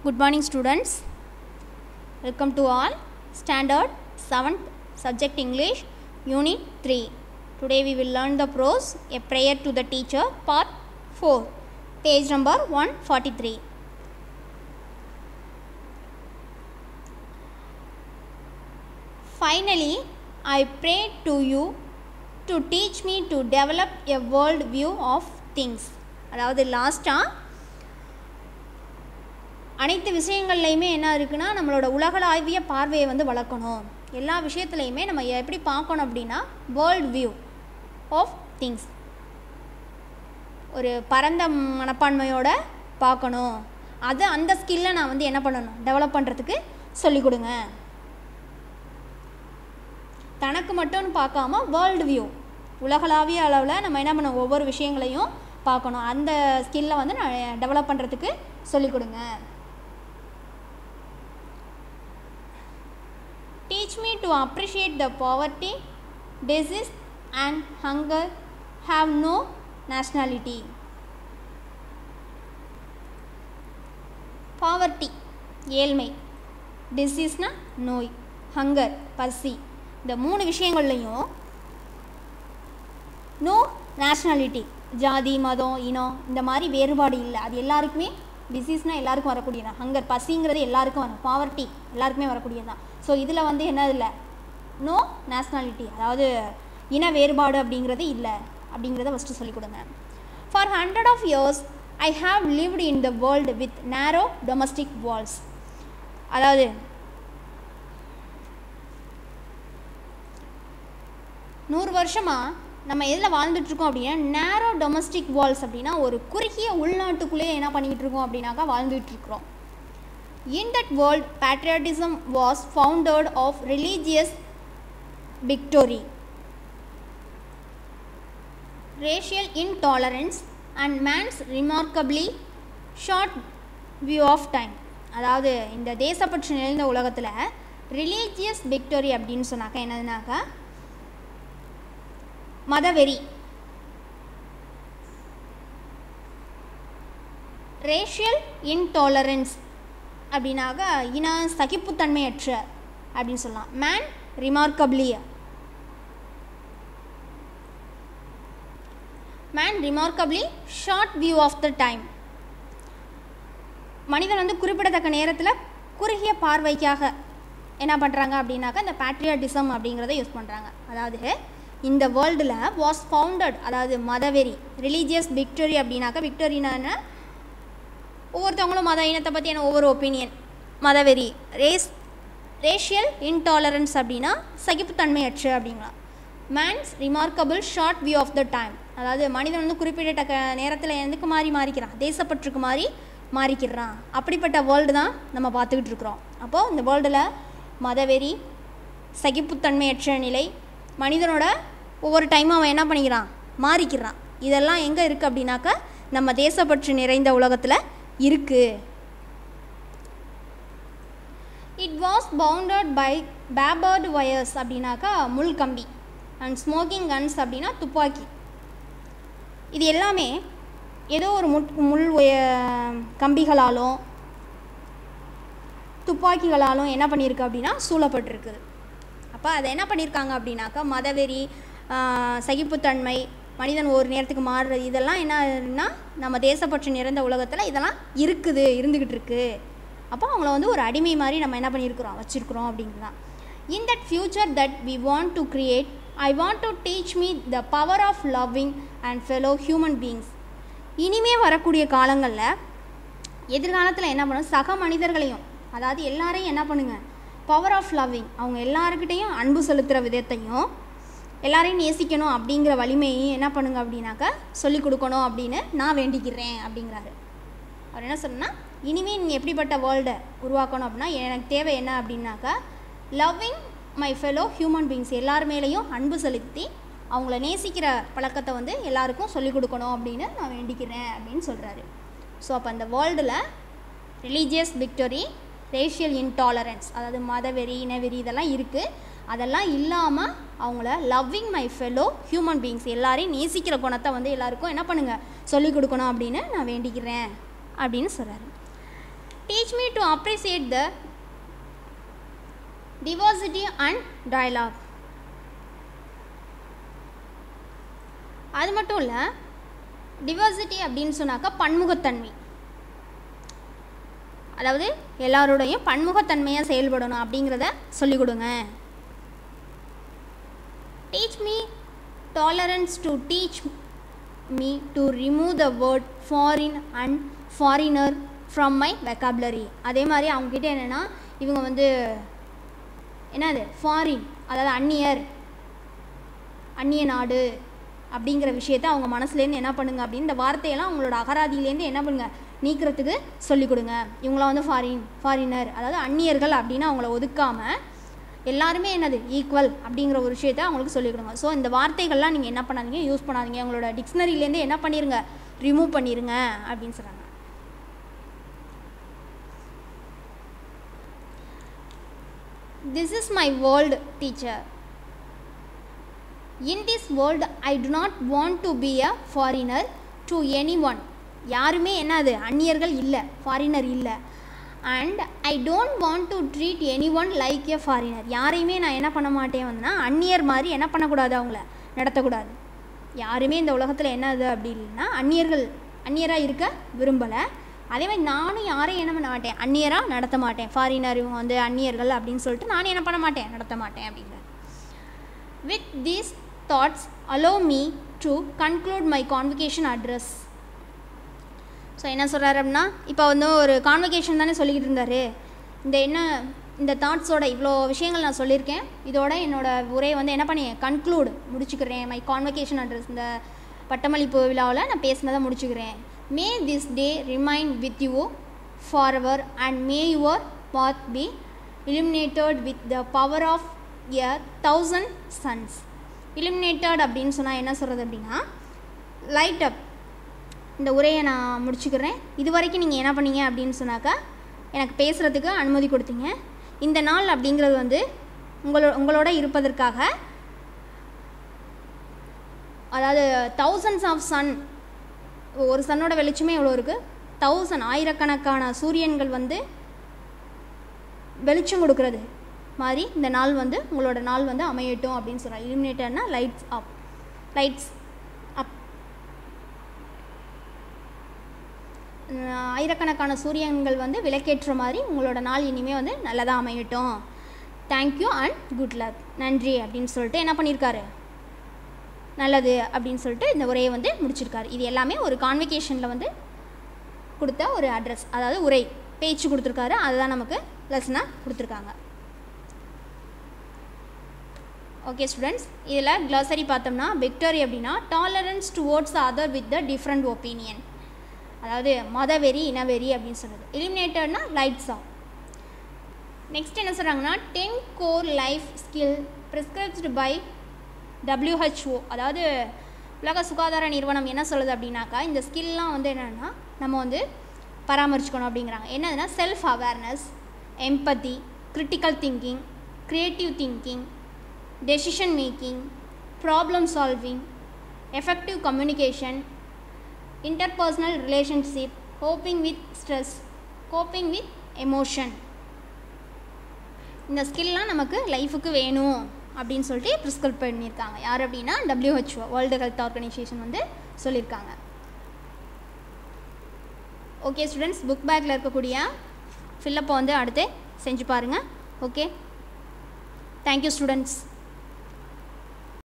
Good morning, students. Welcome to all. Standard 7th Subject English, Unit 3. Today we will learn the prose, A Prayer to the Teacher, Part 4, page number 143. Finally, I pray to you to teach me to develop a world view of things. அதாவது லாஸ்ட்டாக அனைத்து விஷயங்கள்லையுமே என்ன இருக்குன்னா நம்மளோட உலகளாவிய பார்வையை வந்து வளர்க்கணும் எல்லா விஷயத்துலையுமே நம்ம எப்படி பார்க்கணும் அப்படின்னா வேர்ல்ட் வியூ ஆஃப் திங்ஸ் ஒரு பரந்த மனப்பான்மையோட பார்க்கணும் அது அந்த ஸ்கில்லை நான் வந்து என்ன பண்ணணும் டெவலப் பண்ணுறதுக்கு சொல்லிக் கொடுங்க தனக்கு மட்டும்னு பார்க்காம வேர்ல்டு வியூ உலகளாவிய அளவில் நம்ம என்ன பண்ணணும் ஒவ்வொரு விஷயங்களையும் பார்க்கணும் அந்த ஸ்கில்லை வந்து நான் டெவலப் பண்ணுறதுக்கு சொல்லிக் கொடுங்க Teach me to appreciate the poverty, disease, and hunger have no nationality. Poverty ஏழ்மை டிசீஸ்னா நோய் ஹங்கர் பசி இந்த மூணு விஷயங்கள்லையும் நோ நேஷ்னாலிட்டி ஜாதி மதம் இனம் இந்த மாதிரி வேறுபாடு இல்லை அது எல்லாருக்குமே டிசீஸ்னால் எல்லாருக்கும் வரக்கூடியதான் ஹங்கர் பசிங்கிறது எல்லாருக்கும் வரும் பாவர்ட்டி எல்லாருக்குமே வரக்கூடியதான் ஸோ இதில் வந்து என்ன இல்லை நோ நேஷ்னாலிட்டி அதாவது இன வேறுபாடு அப்படிங்கிறது இல்லை அப்படிங்கிறத ஃபஸ்ட்டு சொல்லிக் கொடுங்க for hundred of years I have lived in the world with narrow domestic walls அதாவது நூறு வருஷமாக நம்ம எதில் வாழ்ந்துட்டுருக்கோம் அப்படின்னா நேரோ டொமஸ்டிக் வால்ஸ் அப்படின்னா ஒரு குறுகிய உள்நாட்டுக்குள்ளேயே என்ன பண்ணிக்கிட்டு இருக்கோம் அப்படின்னாக்கா வாழ்ந்துட்டுருக்குறோம் In that world, patriotism was founded of religious victory, racial intolerance, and man's remarkably short view of time. அதாவது இந்த தேசப்பற்று நிறைந்த உலகத்தில் ரிலீஜியஸ் விக்டோரி அப்படின்னு சொன்னாக்கா என்னதுனாக்கா மதவெறி ரேஷியல் இன்டாலரன்ஸ் அப்படின்னாக்கா இன சகிப்புத்தன்மையற்ற அப்படின்னு சொல்லலாம் man remarkably man remarkably short view of the time மனிதன் வந்து குறிப்பிடத்தக்க நேரத்தில் குறுகிய பார்வைக்காக என்ன பண்ணுறாங்க அப்படின்னாக்கா இந்த பேட்ரியாட்டிசம் அப்படிங்கிறத யூஸ் பண்ணுறாங்க அதாவது இந்த வேர்ல்டில் வாஸ் ஃபவுண்டட் அதாவது மதவெறி ரிலீஜியஸ் விக்டோரி அப்படின்னாக்கா விக்டோரினா ஒவ்வொருத்தவங்களும் மத இனத்தை பற்றி என்ன ஒவ்வொரு ஒப்பீனியன் மதவெறி ரேஸ் ரேஷியல் இன்டாலரன்ஸ் அப்படின்னா சகிப்புத்தன்மையற்று அப்படிங்களாம் man's remarkable short view of the time அதாவது மனிதன் வந்து குறிப்பிட்ட நேரத்தில் எதுக்கு மாறி மாறிக்கிறான் தேசப்பற்றுக்கு மாறி மாறிக்கிறான் அப்படிப்பட்ட வேர்ல்டு தான் நம்ம பார்த்துக்கிட்டு இருக்கிறோம் அப்போது இந்த வேர்ல்டில் மதவெறி சகிப்புத்தன்மையற்ற நிலை மனிதனோட ஒவ்வொரு டைமும் அவன் என்ன பண்ணிக்கிறான் மாறிக்கிறான் இதெல்லாம் எங்கே இருக்குது அப்படின்னாக்கா நம்ம தேசப்பற்று நிறைந்த உலகத்தில் இருக்குது it was bounded by barbed wires அப்படின்னாக்கா முள் கம்பி அண்ட் ஸ்மோக்கிங் கன்ஸ் அப்படின்னா துப்பாக்கி இது எல்லாமே ஏதோ ஒரு முட் முள் கம்பிகளாலும் துப்பாக்கிகளாலும் என்ன பண்ணியிருக்கு அப்படின்னா சூழப்பட்டிருக்குது அப்போ அதை என்ன பண்ணியிருக்காங்க அப்படின்னாக்கா மதவெறி சகிப்புத்தன்மை மனிதன் ஒரு நேரத்துக்கு மாறுறது இதெல்லாம் என்னன்னா நம்ம தேசப்பற்று நிறைந்த உலகத்தில் இதெல்லாம் இருக்குது இருந்துக்கிட்டு இருக்குது அப்போ அவங்கள வந்து ஒரு அடிமை மாதிரி நம்ம என்ன பண்ணியிருக்கிறோம் வச்சுருக்குறோம் அப்படிங்கலாம் in that future that we want to create I want to teach me the power of loving and fellow human beings இனிமே வரக்கூடிய காலங்களில் எதிர்காலத்தில் என்ன பண்ணும் சக மனிதர்களையும் அதாவது எல்லாரையும் என்ன பண்ணுங்கள் பவர் ஆஃப் லவ்விங் அவங்க எல்லாருக்கிட்டேயும் அன்பு செலுத்துகிற விதத்தையும் எல்லாரையும் நேசிக்கணும் அப்படிங்கிற வலிமையும் என்ன பண்ணுங்க அப்படின்னாக்கா சொல்லிக் கொடுக்கணும் அப்படின்னு நான் வேண்டிக்கிறேன் அப்படிங்கிறாரு அவர் என்ன சொன்னால் இனிமேல் நீங்கள் எப்படிப்பட்ட வேர்ல்டை உருவாக்கணும் அப்படின்னா எனக்கு தேவை என்ன அப்படின்னாக்கா loving my fellow human beings எல்லார் மேலேயும் அன்பு செலுத்தி அவங்கள நேசிக்கிற பழக்கத்தை வந்து எல்லாருக்கும் சொல்லிக் கொடுக்கணும் அப்படின்னு நான் வேண்டிக்கிறேன் அப்படின்னு சொல்கிறாரு ஸோ அப்போ அந்த வேர்ல்டில் ரிலீஜியஸ் விக்டரி ரேஷியல் இன்டாலரன்ஸ் அதாவது மதவெறி இனவெறி இதெல்லாம் இருக்குது அதெல்லாம் இல்லாமல் அவங்கள loving my fellow human beings எல்லாரையும் நேசிக்கிற குணத்தை வந்து எல்லாருக்கும் என்ன பண்ணுங்கள் சொல்லிக் கொடுக்கணும் அப்படின்னு நான் வேண்டிக்கிறேன் அப்படின்னு சொல்கிறாரு teach me to appreciate the diversity and dialogue அது மட்டும் இல்லை டிவர்சிட்டி அப்படின்னு சொன்னாக்கா பன்முகத்தன்மை அதாவது எல்லாரோடையும் பன்முகத்தன்மையாக செயல்படணும் அப்படிங்கிறத சொல்லிக் கொடுங்க teach me tolerance to teach me to remove the word foreign and foreigner from my vocabulary அதே மாதிரி அவங்ககிட்ட என்னென்னா இவங்க வந்து என்னது ஃபாரின் அதாவது அந்நியர் அந்நிய நாடு அப்படிங்கிற விஷயத்த அவங்க மனசுலேருந்து என்ன பண்ணுங்க அப்படின்னு இந்த வார்த்தையெல்லாம் அவங்களோட அகராதியிலேருந்து என்ன பண்ணுங்க நீக்கிறதுக்கு சொல்லிக் கொடுங்க இவங்களாம் வந்து ஃபாரின் ஃபாரினர் அதாவது அந்நியர்கள் அப்படின்னு அவங்கள ஒதுக்காமல் எல்லாருமே என்னது ஈக்குவல் அப்படிங்கிற ஒரு விஷயத்த அவங்களுக்கு சொல்லிக் கொடுங்க ஸோ இந்த வார்த்தைகள்லாம் நீங்கள் என்ன பண்ணாதீங்க யூஸ் பண்ணாதீங்க உங்களோட டிக்ஷனரியிலேருந்து என்ன பண்ணிடுங்க ரிமூவ் பண்ணிடுங்க அப்படின்னு சொல்கிறாங்க this is my world teacher in this world I do not want to be a foreigner to any one யாருமே என்னது அந்நியர்கள் இல்லை ஃபாரினர் இல்லை and I don't want to treat any one like a foreigner யாரையுமே நான் என்ன பண்ண மாட்டேன் வந்துன்னா அந்நியர் மாதிரி என்ன பண்ணக்கூடாது அவங்கள நடத்தக்கூடாது யாருமே இந்த உலகத்தில் என்னது அப்படி இல்லைன்னா அந்நியர்கள் அந்நியராக இருக்க விரும்பலை அதே மாதிரி நானும் யாரையும் என்ன பண்ண மாட்டேன் அந்நியராக நடத்த மாட்டேன் ஃபாரினர் இவங்க வந்து அந்நியர்கள் அப்படின்னு சொல்லிட்டு நானும் என்ன பண்ண மாட்டேன் நடத்த மாட்டேன் அப்படிங்கிற with these thoughts allow me to conclude my convocation address so என்ன சொல்கிறாரு அப்படின்னா இப்போ வந்து ஒரு கான்வகேஷன் தானே சொல்லிக்கிட்டு இருந்தார் இந்த என்ன இந்த தாட்ஸோட இவ்வளோ விஷயங்கள் நான் சொல்லியிருக்கேன் இதோட என்னோட உரையை வந்து என்ன பண்ணி கன்க்ளூட் முடிச்சுக்கிறேன் மை கான்வகேஷன் அட்ரஸ் இந்த பட்டமளிப்பு விழாவில் நான் பேசினதை முடிச்சுக்கிறேன் may this day remind with you for ever and may your path be illuminated with the power of a thousand suns illuminated அப்படின்னு சொன்னால் என்ன சொல்கிறது அப்படின்னா லைட் அப் இந்த உரையை நான் முடிச்சுக்கிறேன் இது வரைக்கும் நீங்கள் என்ன பண்ணீங்க அப்படின்னு சொன்னாக்கா எனக்கு பேசுகிறதுக்கு அனுமதி கொடுத்தீங்க இந்த நாள் அப்படிங்கிறது வந்து உங்களோ உங்களோட இருப்பதற்காக அதாவது தௌசண்ட்ஸ் ஆஃப் சன் ஒரு சன்னோட வெளிச்சமே எவ்வளோ இருக்குது தௌசண்ட் ஆயிரக்கணக்கான சூரியன்கள் வந்து வெளிச்சம் கொடுக்கறது மாதிரி இந்த நாள் வந்து உங்களோட நாள் வந்து அமையட்டும் அப்படின்னு சொல்கிறாங்க இலுமினேட்டர்னா லைட்ஸ் அப் லைட்ஸ் அப் ஆயிரக்கணக்கான சூரியன்கள் வந்து விளக்கேற்ற மாதிரி உங்களோட நாள் இனிமேல் வந்து நல்லதாக அமையட்டும் தேங்க்யூ அண்ட் குட் லக் நன்றி அப்படின்னு சொல்லிட்டு என்ன பண்ணியிருக்காரு நல்லது அப்படின்னு சொல்லிட்டு இந்த உரையை வந்து முடிச்சிருக்காரு இது எல்லாமே ஒரு கான்வெகேஷனில் வந்து கொடுத்த ஒரு அட்ரஸ் அதாவது உரை பேச்சு கொடுத்துருக்காரு அதுதான் நமக்கு லெசனாக கொடுத்துருக்காங்க ஓகே ஸ்டூடெண்ட்ஸ் இதில் க்ளாசரி பார்த்தோம்னா விக்டரி அப்படின்னா tolerance towards other with the different opinion அதாவது மதவெறி இனவெறி அப்படின்னு சொல்கிறது எலிமினேட்டட்னா லைட்ஸ் ஆஃப் நெக்ஸ்ட் என்ன சொல்கிறாங்கன்னா ten core life skill prescribed by WHO அதாவது உலக சுகாதார நிறுவனம் என்ன சொல்லுது அப்படின்னாக்கா இந்த ஸ்கில்லாம் வந்து என்னென்னா நம்ம வந்து பராமரிச்சுக்கணும் அப்படிங்கிறாங்க என்னதுன்னா self awareness empathy critical thinking creative thinking decision making problem solving effective communication interpersonal relationship coping with stress coping with emotion இந்த ஸ்கில்லாம் நமக்கு லைஃபுக்கு வேணும் அப்படின்னு சொல்லிட்டு ப்ரிஸ்கிரைப் பண்ணியிருக்காங்க யார் அப்படின்னா டபிள்யூஹெச்ஓ வேர்ல்டு ஹெல்த் ஆர்கனைசேஷன் வந்து சொல்லியிருக்காங்க ஓகே ஸ்டூடெண்ட்ஸ் புக் பேக்கில் இருக்கக்கூடிய ஃபில்லப்பை வந்து அடுத்து செஞ்சு பாருங்கள் ஓகே தேங்க்யூ ஸ்டூடெண்ட்ஸ்